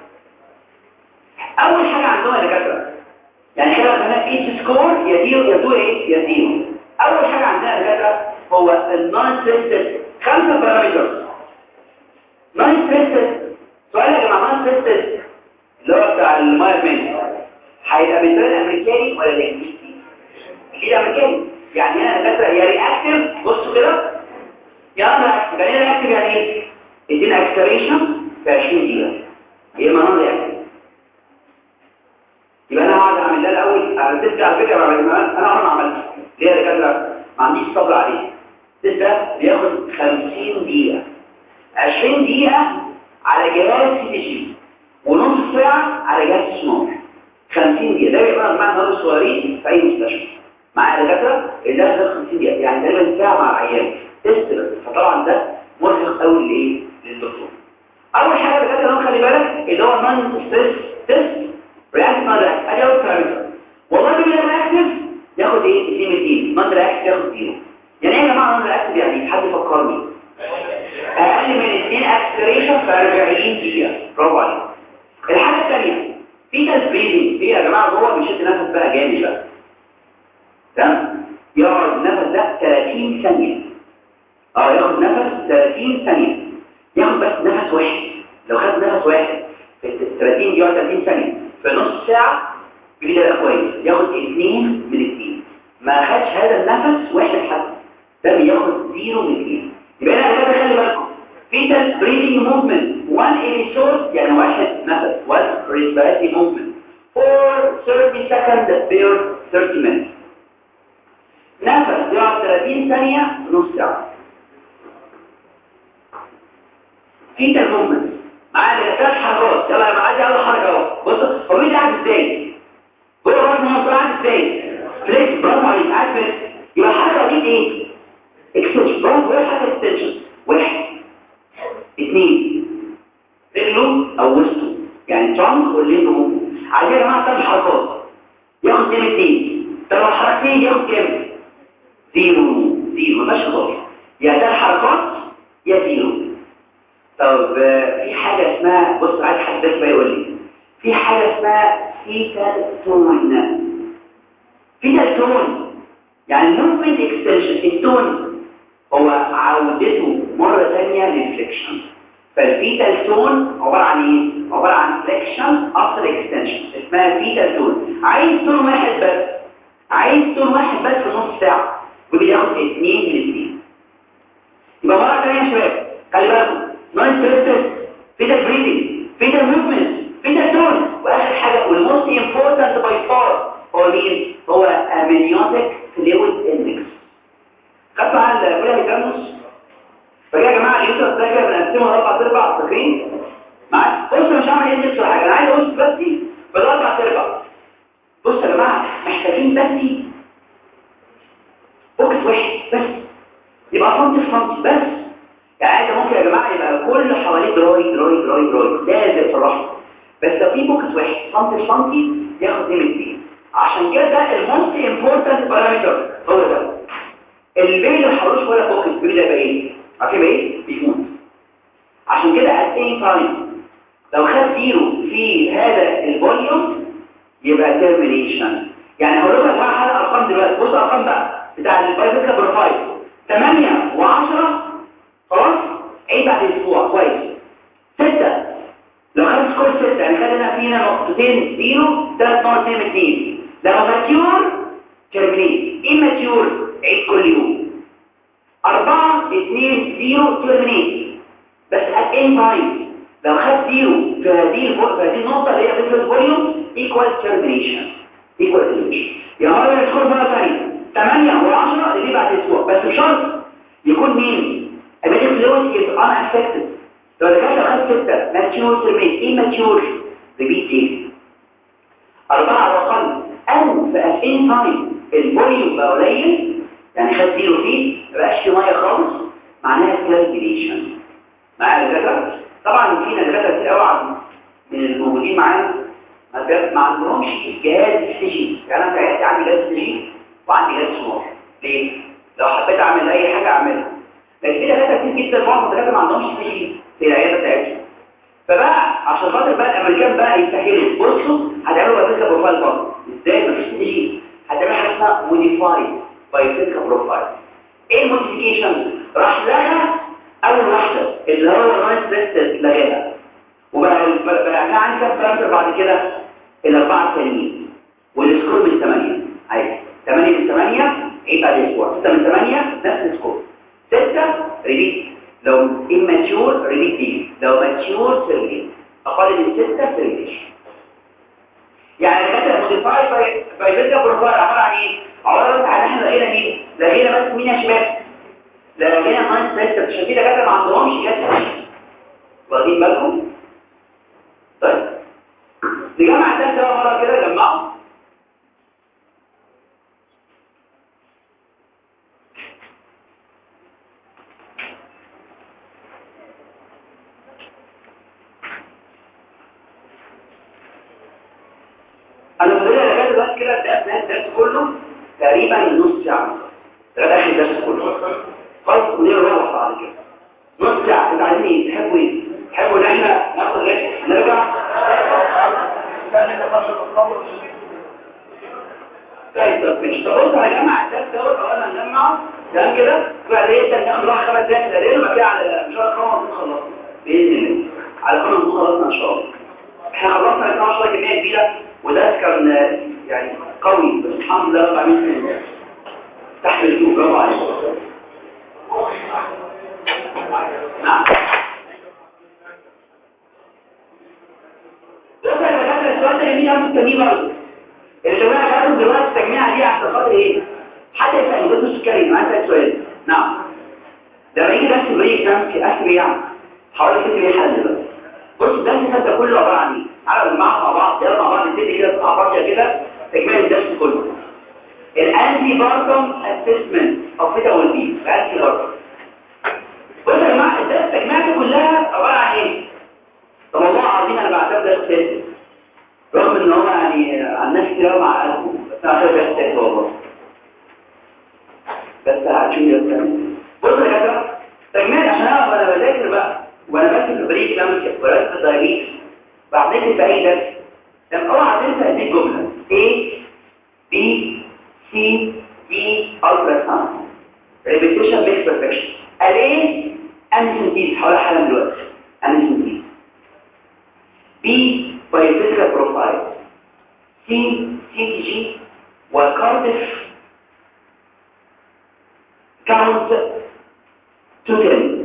اول حاجه عندهم الدكاتره يعني كده كمان ايتش سكور يا زيرو يا تو ايه يا زيرو اول حاجه عندنا الدكاتره هو النون تيستد خمسه بارامترز نون تيستد سؤال يا جماعه نون تيستد اللي هو بتاع الماير مان هيبقى بالنسبه الامريكاني ولا الانجليزي اكيد امريكاني يعني انا دكاتره يا رياكتيف بصوا كده يا انا رياكتيف يعني ايه رياكتيف يعني ايه ادينا اكسبريشن في 20 دقيقه يا اما نون رياكتيف يبقى انا هقعد اعمل ده الاول التست على فكره بعد ما انا عمري ما عملته ليه يا دكاتره ما عنديش صبر عليه التست ده بياخد 50 دقيقه 20 دقيقه على جهاز سي تي جي ونص ساعه على جهاز سمار 50 دقيقه ده بيبقى مجموعه نار صغيرين في اي مستشفى معايا دكاتره اللي ده 50 دقيقه يعني تقريبا ساعه مع العيان تست بس فطبعا ده مرهق قوي لايه للدكتور اول حاجه دكاتره لو خلي بالك اللي هو نون ستريس تيست رياكت نون رياكت ادي اول بارامتر والله بيبقى رياكتيف ياخد ايه 2 2 نون رياكت ياخد 0 يعني ايه يا جماعه نون رياكت يعني حد فكرني اقل من 2 اكسلريشن في 40 دقيقه برافو عليك الحاجه الثانيه في تسبيدي في يا جماعه جوه بيشد نفس بقى جامد بقى تمام يقعد النفس ده 30 ثانيه اه ياخد نفس 30 ثانيه ياخد بس نفس واحد لو خد نفس واحد في ال 30 يقعد 30 ثانيه في نص ساعه بيبقى ده كويس ياخد اثنين من اثنين ما خدش هذا النفس واحد حتى ده بياخد زيرو من اثنين يبقى انا كده خلي بالكم fetal breathing movement one episode يعني واحد نفس one respiratory movement for 30 seconds per 30 minutes نفس يقعد 30 ثانية نص ساعة fetal movement معايا ثلاث حركات يلا يا معادي اول حركة اهو بص هو مين قاعد ازاي هو راس مصر قاعد ازاي فليكس برافو عليك قاعد فليكس يبقى الحركة دي ايه اكستنشن برافو ايه حركة اكستنشن واحد اثنين رجله او وسطه يعني ترانك والليل موجود عايزين يا جماعه ثلاث حركات ياخد كام اثنين طب لو حركتين ياخد كام زيرو زيرو مفيش خالص يا ثلاث حركات يا زيرو طب في حاجه اسمها بص عايز حد بس بقى يقول لي في حاجه اسمها فيتال تون فيتال تون يعني موفمنت اكستنشن التون هو عودته مرة ثانية للفليكشن فالفيتال تون عبارة عن ايه؟ عبارة عن فليكشن اصل اكستنشن اسمها فيتال تون عايز تون واحد بس عايز تون واحد بس في نص ساعة وبياخد اثنين من اثنين يبقى مرة ثانية يا شباب خلي بالكم نون ستريس فيتال بريدنج فيتال موفمنت فيتال تون واخر حاجة والموست امبورتنت باي فار هو مين؟ هو امنيوتيك فلويد اندكس خدتوا على الفيلم الجاموس فجاء يا جماعه اليوتر ده كده بنقسمه اربع ارباع فاكرين معايا بص مش هعمل ايه ولا حاجه انا عايز ابص بس بالاربع ارباع بص يا جماعه محتاجين بس بوكس واحد بس يبقى سنتي في سنتي بس يعني انت ممكن يا جماعه يبقى كل حواليه دراي دراي دراي دراي لازم في الرحم بس لو في بوكس واحد سنتي في سنتي ياخد نيم الدين عشان كده ده الموست امبورتنت بارامتر هو ده البيبي اللي ما حضروش ولا بوكس البيبي ده يبقى ايه عارفين يبقى ايه بيموت عشان كده at any time لو خد زيرو في هذا الفوليوم يبقى termination يعني هقول لكم يا جماعه حاجه ارقام دلوقتي بصوا ارقام بقى بتاع البايوفيكا بروفايل 8 و10 خلاص عيد بعد اسبوع كويس 6 لو خد سكور 6 يعني خد هنا فينا نقطتين زيرو ثلاث نقط 2 2 لو ماتيور ترمينيت اماتيور عيد كل يوم 4 2 0 ترمينيت بس at any time لو خد زيرو في هذه الفو... في هذه النقطة اللي هي فيكرة فوليوم equal termination equal termination يا مرة السكور مرة ثانية 8 و10 اللي بعد اسبوع بس بشرط يكون مين؟ ability fluid is unaffected لو دكاتره خد 6 mature terminate immature repeat تاني أربعة وأقل أو في at any time الفوليوم بقى قليل يعني خد زيرو فيه مبقاش في مية خالص معناها termination معايا دكاتره طبعا فينا دكاتره كتير قوي من الموجودين معانا ما عندهمش جهاز استجي يعني انا في عيادتي عندي جهاز استجي وعندي جهاز سمار ليه لو حبيت اعمل اي حاجه اعملها لكن في دكاتره كتير جدا معظم الدكاتره ما عندهمش استجي في العياده بتاعتهم فبقى عشان خاطر بقى الامريكان بقى يستحيلوا بصوا هتعملوا بايوفيكا بروفايل برضه ازاي مفيش استجي هتعمل حاجه اسمها موديفايد بايوفيكا بروفايل ايه الموديفيكيشن راح لها اول واحده اللي هو الرايت بريست لغاها وبقى بقى انا عندي كام بارامتر بعد كده الاربعه الثانيين والسكور من 8 عادي 8 من 8 عيب بعد اسبوع 6 من 8 نفس السكور 6 ريبيت لو immature ريبيت دي لو mature تربيت اقل من 6 تربيت يعني كده موديفاي باي باي فيتا بروفايل عباره عن ايه عباره عن احنا لقينا مين لقينا بس مين يا شباب لقينا نايس بس عشان كده كده ما عندهمش جهاز واخدين بالكم طيب نجمع الثالث بقى مره كده جمعهم انا فضلت لغايه دلوقتي كده الدرس الدرس كله تقريبا نص ساعه لغايه اخر الدرس كله خلاص ونروح بعد كده نص ساعه انتوا عايزين ايه تحبوا ايه تحبوا ان احنا ناخد ريست نرجع طيب طب مش تقول هجمع الدرس دوت اولا نجمعه تمام كده بعد ايه ناخد راحه خمس دقايق تقريبا وبعد كده على مش عارف خمس خلصنا باذن الله على خمس خلصنا ان شاء الله احنا خلصنا 12 كميه كبيره وده كان يعني قوي بس الحمد لله رب العالمين تحمل برافو عليك نعم بص انا فاكر السؤال ده مين قبل التجميع برضه اللي جماعه كانوا دلوقتي التجميع دي عشان خاطر ايه حد يسالني بص الكلمه معايا اسال سؤال نعم لما يجي درس بريك كام في اخر يعني حوالي كده ليه حل بس بص الدرس ده كله عباره عن ايه على المجموعه مع بعض يلا مع بعض نبتدي كده في اعبار كده تجميع الدرس كله الانتي بارتم اسسمنت او فيتا والبي الانتي بارتم بص يا جماعه الدرس التجميع دي كلها عباره عن ايه طب والله العظيم انا بعتبر درس ثالث رغم ان هو يعني عن ناس كتير مع قلبه بس انا بعتبر درس ثالث والله بس هتشوفي درس بص يا جماعه تجميع عشان انا وانا بذاكر بقى وانا بكتب البريك لامس ورسم الدايريكس بعمل في اي درس لما اوعى تنسى هذه الجمله A B C D ultrasound repetition makes perfection ال A انسنتيز حوالي حالا دلوقتي انسنتيز B biophysical profile C CTG وكاردف count to 10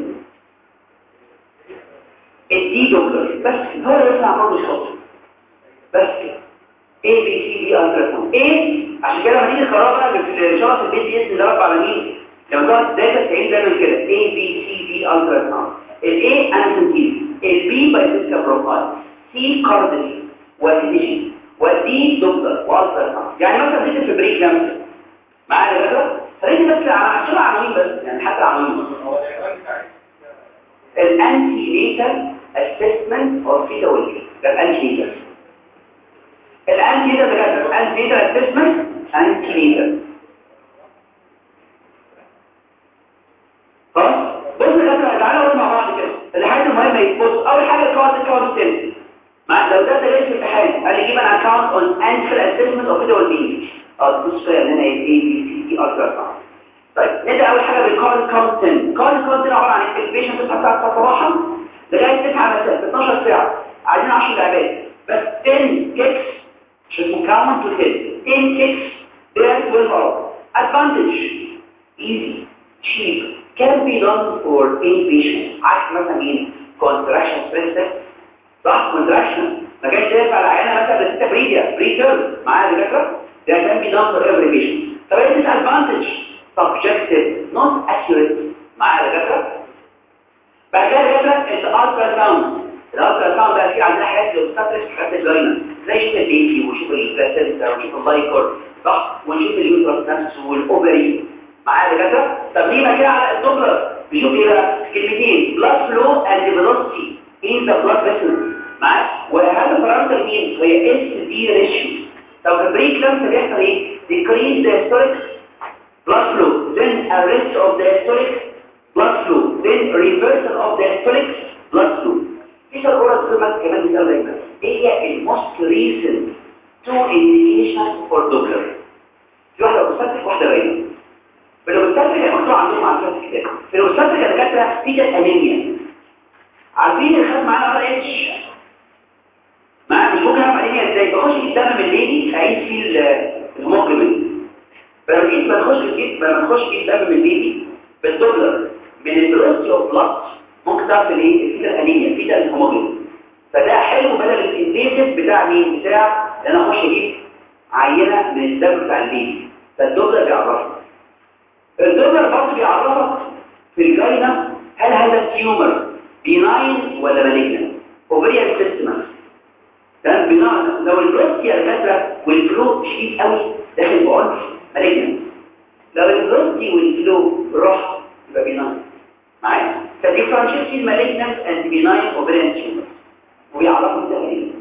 الدي دوبلر بس هو اللي يسمع برضه صوت بس كده A B C D ultrasound A عشان كده لما نيجي القرار بقى في شرط البيت باذن الله رب العالمين لما تقعد داتا 90 دايما كده A B C D ultrasound ال A انسنتيز ال B بايسيسكا بروفايل سي كارديولوجي وسي جي ودي دوبلر والترا يعني مثلا دي في بريك لمسه معايا كده خليني بس عشان عناوين بس يعني حتى عناوين الانتي نيتال اسسمنت اوف فيتا ويل ده الانتي نيتال الانتي نيتال بجد الانتي نيتال اسسمنت انتي نيتال خلاص بص كده تعالوا نقول مع بعض كده الحاجات المهمه يبص اول حاجه الكارد الكارد الثاني مع لو ده جاي في الامتحان قال لي جيب انا اكونت اون انتي اسسمنت اوف فيتا ويل اه بص كده ان انا اي بي سي دي الترا طيب نبدا اول حاجه بالكارد كونتنت كارد كونتنت عباره عن البيشنت تصحى الساعه صباحا لغايه 9 مساء 12 ساعه عايزين 10 لعبات بس 10 كيكس مش اسمه كاونت تو 10 10 كيكس there 12 hours advantage easy cheap can be done for any patient عارف مثلا مين contraction stress صح contraction ما كانش ينفع العيانه مثلا بس بريديا بريتيرم معايا دكاتره ده can be done for every patient طب ايه disadvantage subjective not accurate معايا دكاتره بعد كده دكاتره الالترا ساوند الالترا ساوند بقى في عندنا حاجات لوبستاتريك وحاجات للجاينا زي شوف البيبي وشوف البلاسنتا وشوف اللايكور صح ونشوف اليوترس نفسه والاوفري معايا دكاتره طب ليه ما كده على الدوبلر بيشوف ايه بقى كلمتين blood flow and velocity in the blood vessels معايا وهذا بارامتر مين هي اس دي ريشيو طب في البريك لمسه بيحصل ايه decrease the historic blood flow then arrest of the historic blood flow then reversal of the historic blood flow ايش الأورا سيرمات كمان بيسأل دايما هي الموست ريسنت تو indication for Doppler في واحدة أوستاتريك واحدة باينة في الأوستاتريك هي مكتوب عندهم على كتاب الكتاب في الأوستاتريك يا دكاترة في ده أنيميا عارفين اللي خد معانا ار اتش معايا مش ممكن اعمل انيميا ازاي بخش الدم من الليلي اعيد فيه الهيموجلوبين فلما جيت ما تخش الجيت لما تخش فيه الدم من الليلي بالدوبلر من الفيلوسيتي اوف بلاد ممكن تعرف الايه في الانيميا في ده الهيموجلوبين فده حلو بدل الانفيزيف بتاع مين بتاع ان انا اخش اجيب عينه من الدم بتاع البيبي فالدوبلر بيعرفك الدوبلر برضه بيعرفك في الجاينه هل هذا التيومر بيناين ولا مالجنان اوفريان سيستم تمام بناء لو البروست يا دكاتره والفلو شديد قوي داخل بعنف مالجنان لو البروستي والفلو راح يبقى بيناين معايا فديفرنشيت مالجنانت اند بيناين اوفريان تيومر وبيعرفوا التغيير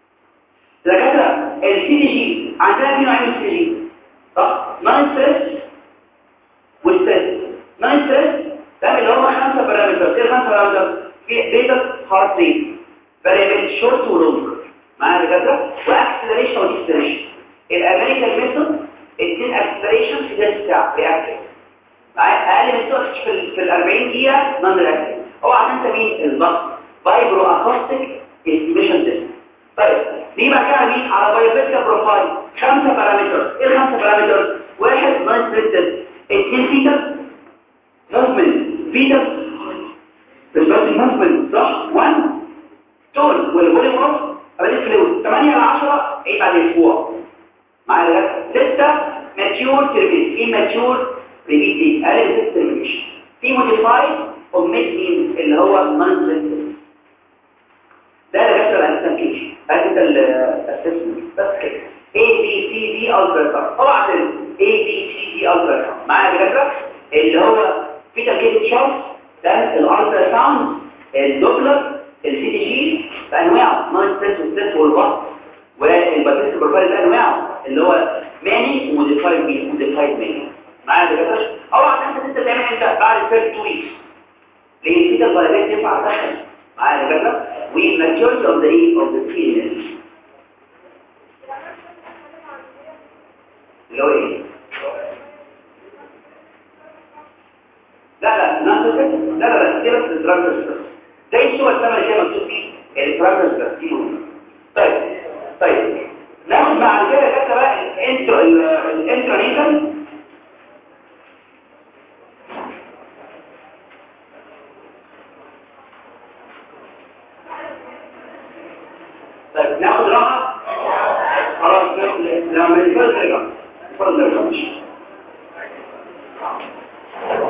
دكاتره السي دي جي عندنا في نوعين من السي دي جي صح ناين ستريس والستريس ناين ستريس ده اللي هم خمسه بارامتر ايه خمسه بارامتر في بيتا هارت ريت فاريبل شورت ولونج معايا دكاتره واكسلريشن وديسلريشن الامريكان ميثود اثنين اكسلريشن في ثلث ساعه رياكتيف معايا اقل من سوق في ال في ال 40 دقيقه نون رياكتيف اوعى تنسى مين الضغط فايبرو اكوستيك استيميشن سيستم طيب دي بقى كده مين على بايوفيزيكال بروفايل خمسه بارامتر ايه الخمسه بارامتر واحد ناين ستريتد اثنين فيتال موفمنت فيتال مش بس الموفمنت صح 1 تون والفوليوم اوف ابدا فلويد 8 ل 10 ايه بعد اسبوع معايا 6 ماتيور تربيت ايه ماتيور ريبيت دي اقل من 6 تربيشن في موديفايد اوميت مين اللي هو نون سنتر ده اللي بيحصل عند التنكيش بعد كده الاسسمنت بس كده A B C D الترا طبعا ال A B C D الترا معايا دكاتره اللي هو في تركيب شارت ده الالترا ساوند الدوبلر السي دي جي بانواعه نون ستريس وستريس والبط والباتيست بروفايل بانواعه اللي هو ماني وموديفايد بي موديفايد ماني معايا دكاتره اوعى انت انت تعمل انت بعد 32 ويكس ليه كده البلدات تنفع تدخل معايا دكاتره وماتيوريتي اوف ذا ايه اوف ذا فيلز اللي هو ايه لا لا لا لا لا دي بس الدراجز بس زي الصور الثمن اللي مكتوب فيه الدراجز بس دي مهمه طيب طيب ناخد مع كده كده بقى الانترو الانترونيتال طيب ناخد راحه خلاص لما نفرد نرجع نفرد نرجع مش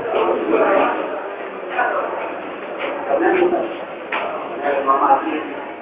تمام